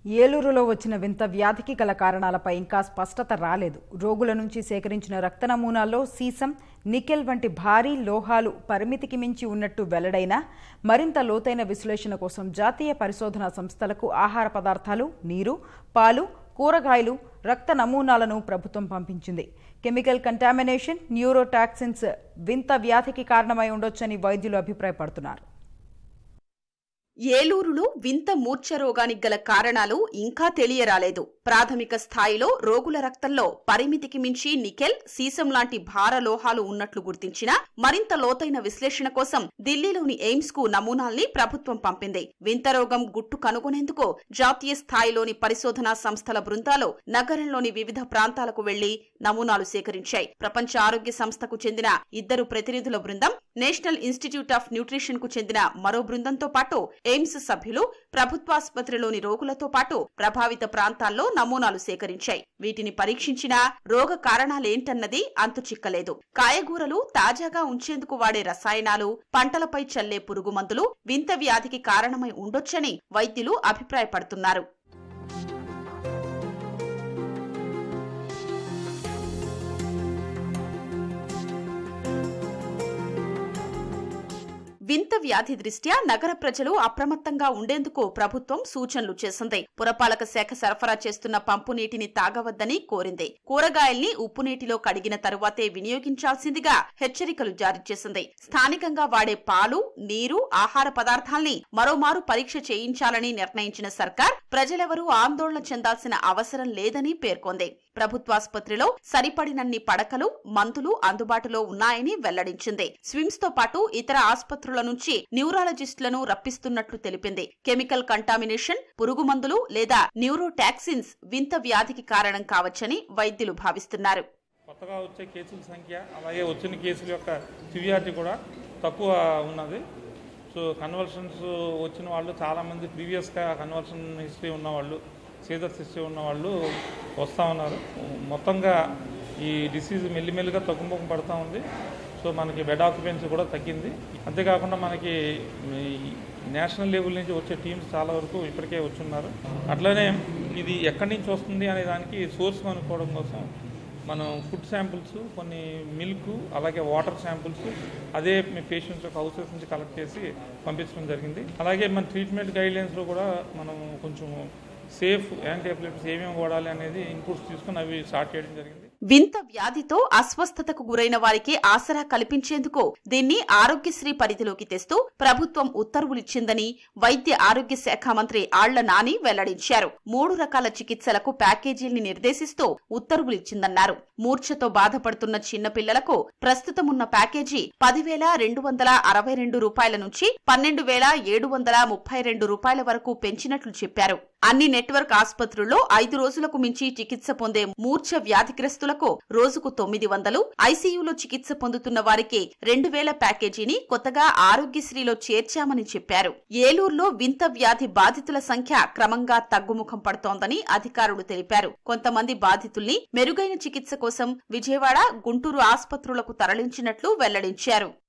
ఏలూరులో వచ్చిన వింత వ్యాధికి గల కారణాలపై ఇంకా స్పష్టత రాలేదు రోగుల నుంచి సేకరించిన రక్త నమూనాల్లో సీసం నికెల్ వంటి భారీ లోహాలు పరిమితికి మించి ఉన్నట్టు వెల్లడైనా మరింత లోతైన విశ్లేషణ కోసం జాతీయ పరిశోధనా సంస్థలకు ఆహార పదార్థాలు నీరు పాలు కూరగాయలు రక్త నమూనాలను ప్రభుత్వం పంపించింది కెమికల్ కంటామినేషన్ న్యూరోటాక్సిన్స్ వింత వ్యాధికి కారణమై ఉండొచ్చని వైద్యులు అభిప్రాయపడుతున్నారు ఏలూరులో వింత మూర్ఛ రోగానికి గల కారణాలు ఇంకా తెలియరాలేదు ప్రాథమిక స్థాయిలో రోగుల రక్తంలో పరిమితికి మించి నికెల్ సీసం లాంటి భార లోహాలు ఉన్నట్లు గుర్తించినా మరింత లోతైన విశ్లేషణ కోసం ఢిల్లీలోని ఎయిమ్స్ కు నమూనాల్ని ప్రభుత్వం పంపింది వింత రోగం గుట్టు కనుగొనేందుకు జాతీయ స్థాయిలోని పరిశోధనా సంస్థల బృందాలు నగరంలోని వివిధ ప్రాంతాలకు వెళ్లి నమూనాలు సేకరించాయి ప్రపంచ ఆరోగ్య సంస్థకు చెందిన ఇద్దరు ప్రతినిధుల బృందం నేషనల్ ఇన్స్టిట్యూట్ ఆఫ్ న్యూట్రిషన్ కు చెందిన మరో బృందంతో పాటు ఎయిమ్స్ సభ్యులు ప్రభుత్వాసుపత్రిలోని రోగులతో పాటు ప్రభావిత ప్రాంతాల్లో నమూనాలు సేకరించాయి వీటిని పరీక్షించినా రోగ కారణాలేంటన్నది అంతు చిక్కలేదు కాయగూరలు తాజాగా ఉంచేందుకు వాడే రసాయనాలు పంటలపై చల్లే పురుగు మందులు వింత వ్యాధికి కారణమై ఉండొచ్చని వైద్యులు అభిప్రాయపడుతున్నారు వింత వ్యాధి దృష్ట్యా నగర ప్రజలు అప్రమత్తంగా ఉండేందుకు ప్రభుత్వం సూచనలు చేసింది పురపాలక శాఖ సరఫరా చేస్తున్న పంపు నీటిని తాగవద్దని కోరింది కూరగాయల్ని ఉప్పు నీటిలో కడిగిన తరువాతే వినియోగించాల్సిందిగా హెచ్చరికలు జారీ చేసింది స్థానికంగా వాడే పాలు నీరు ఆహార పదార్థాల్ని మరోమారు పరీక్ష చేయించాలని నిర్ణయించిన సర్కార్ ప్రజలెవరూ ఆందోళన చెందాల్సిన అవసరం లేదని పేర్కొంది ప్రభుత్వాసుపత్రిలో సరిపడినన్ని పడకలు మందులు అందుబాటులో ఉన్నాయని వెల్లడించింది స్విమ్స్ తో పాటు ఇతర ఆసుపత్రుల నుంచి న్యూరాలజిస్టులను రప్పిస్తున్నట్లు తెలిపింది కెమికల్ కంటామినేషన్ పురుగు మందులు లేదా న్యూరోటాక్సిన్స్ వింత వ్యాధికి కారణం కావచ్చని వైద్యులు భావిస్తున్నారు కొత్తగా వచ్చే కేసుల సంఖ్య అలాగే వచ్చిన కేసుల యొక్క సివియారిటీ కూడా తక్కువ ఉన్నది సో కన్వర్షన్స్ వచ్చిన వాళ్ళు చాలామంది ప్రీవియస్గా కన్వర్షన్ హిస్టరీ ఉన్నవాళ్ళు సీజర్స్ హిస్టరీ ఉన్నవాళ్ళు వస్తూ ఉన్నారు మొత్తంగా ఈ డిసీజ్ మెల్లిమెల్లిగా తగ్గుముఖం పడుతూ ఉంది సో మనకి బెడ్ ఆక్యుపెన్సీ కూడా తగ్గింది అంతేకాకుండా మనకి ఈ నేషనల్ లెవెల్ నుంచి వచ్చే టీమ్స్ చాలా వరకు ఇప్పటికే వచ్చున్నారు అట్లనే ఇది ఎక్కడి నుంచి వస్తుంది అనే దానికి సోర్స్ కనుక్కోవడం కోసం మనం ఫుడ్ శాంపుల్స్ కొన్ని మిల్క్ అలాగే వాటర్ శాంపుల్స్ అదే మీ పేషెంట్స్ యొక్క హౌసెస్ నుంచి కలెక్ట్ చేసి పంపించడం జరిగింది అలాగే మన ట్రీట్మెంట్ గైడ్లైన్స్లో కూడా మనం కొంచెం సేఫ్ యాంటీ ఎపిలెప్టిక్స్ ఏమేమి వాడాలి అనేది ఇన్పుట్స్ తీసుకొని అవి స్టార్ట్ చేయడం జరిగింది వింత వ్యాధితో అస్వస్థతకు గురైన వారికి ఆసరా కల్పించేందుకు దీన్ని ఆరోగ్యశ్రీ పరిధిలోకి తెస్తూ ప్రభుత్వం ఉత్తర్వులిచ్చిందని వైద్య ఆరోగ్య శాఖ మంత్రి ఆళ్ల నాని వెల్లడించారు మూడు రకాల చికిత్సలకు ప్యాకేజీల్ని నిర్దేశిస్తూ ఉత్తర్వులిచ్చిందన్నారు మూర్ఛతో బాధపడుతున్న చిన్నపిల్లలకు ప్రస్తుతమున్న ప్యాకేజీ పదివేల రెండు వందల అరవై రెండు రూపాయల నుంచి పన్నెండు వేల ఏడు వందల ముప్పై రెండు రూపాయల వరకు పెంచినట్లు చెప్పారు అన్ని నెట్వర్క్ ఆసుపత్రుల్లో ఐదు రోజులకు మించి చికిత్స పొందే మూర్ఛ వ్యాధిగ్రస్తులకు రోజుకు తొమ్మిది వందలు ఐసీయూలో చికిత్స పొందుతున్న వారికి రెండు వేల ప్యాకేజీని కొత్తగా ఆరోగ్యశ్రీలో చేర్చామని చెప్పారు ఏలూరులో వింత వ్యాధి బాధితుల సంఖ్య క్రమంగా తగ్గుముఖం పడుతోందని అధికారులు తెలిపారు కొంతమంది బాధితుల్ని మెరుగైన చికిత్స కోసం విజయవాడ గుంటూరు ఆసుపత్రులకు తరలించినట్లు వెల్లడించారు